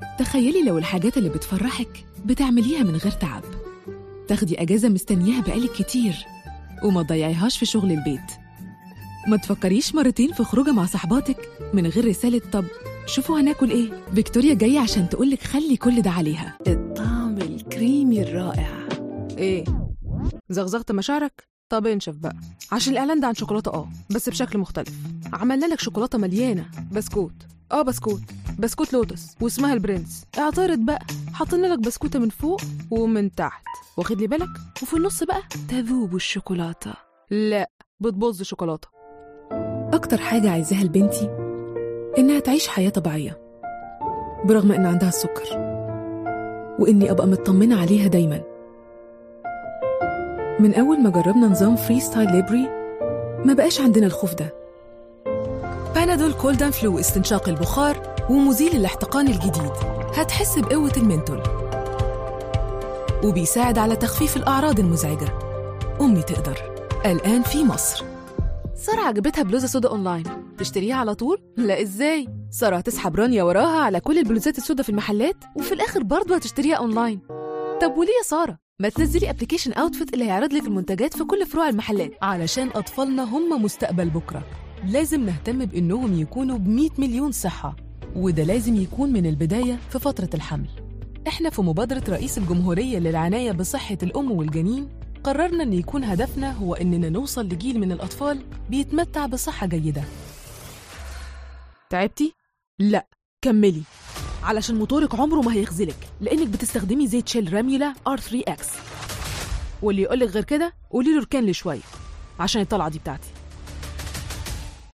تخيلي لو الحاجات اللي بتفرحك بتعمليها من غير تعب تاخدي أجازة مستنياها بقالك كتير وما تضيعيهاش في شغل البيت ما تفكريش مرتين في خروجة مع صحباتك من غير رسالة طب شوفوا هناكل ايه فيكتوريا جاية عشان تقولك خلي كل ده عليها الطعم الكريمي الرائع ايه زغزغت مشاعرك طب انشف بقى عشان الاعلان ده عن شوكولاته اه بس بشكل مختلف عملنا لك شوكولاته مليانه بسكوت اه بسكوت بسكوت لوتس واسمها البرنس اعترض بقى حاطين لك بسكوته من فوق ومن تحت واخد لي بالك وفي النص بقى تذوب الشوكولاته لا بتبوظ شوكولاته أكتر حاجة عايزاها لبنتي إنها تعيش حياة طبيعية برغم إن عندها السكر وإني أبقى مطمنة عليها دايما من أول ما جربنا نظام فري ستايل ليبري ما بقاش عندنا الخوف ده بانادول كولدان فلو استنشاق البخار ومزيل الاحتقان الجديد هتحس بقوة المنتول وبيساعد على تخفيف الأعراض المزعجة أمي تقدر الآن في مصر سارة عجبتها بلوزة سودا اونلاين تشتريها على طول؟ لا ازاي؟ سارة هتسحب رانيا وراها على كل البلوزات السودا في المحلات وفي الاخر برضه هتشتريها اونلاين طب وليه يا سارة؟ ما تنزلي ابلكيشن اوتفيت اللي هيعرض لك المنتجات في كل فروع المحلات علشان أطفالنا هم مستقبل بكرة لازم نهتم بإنهم يكونوا ب مليون صحة وده لازم يكون من البداية في فترة الحمل إحنا في مبادرة رئيس الجمهورية للعناية بصحة الأم والجنين قررنا إن يكون هدفنا هو إننا نوصل لجيل من الأطفال بيتمتع بصحة جيدة تعبتي؟ لا كملي علشان موتورك عمره ما هيخذلك لانك بتستخدمي زيت شيل راميولا R3X واللي يقولك غير كده قولي له اركن لي شويه عشان الطلعه دي بتاعتي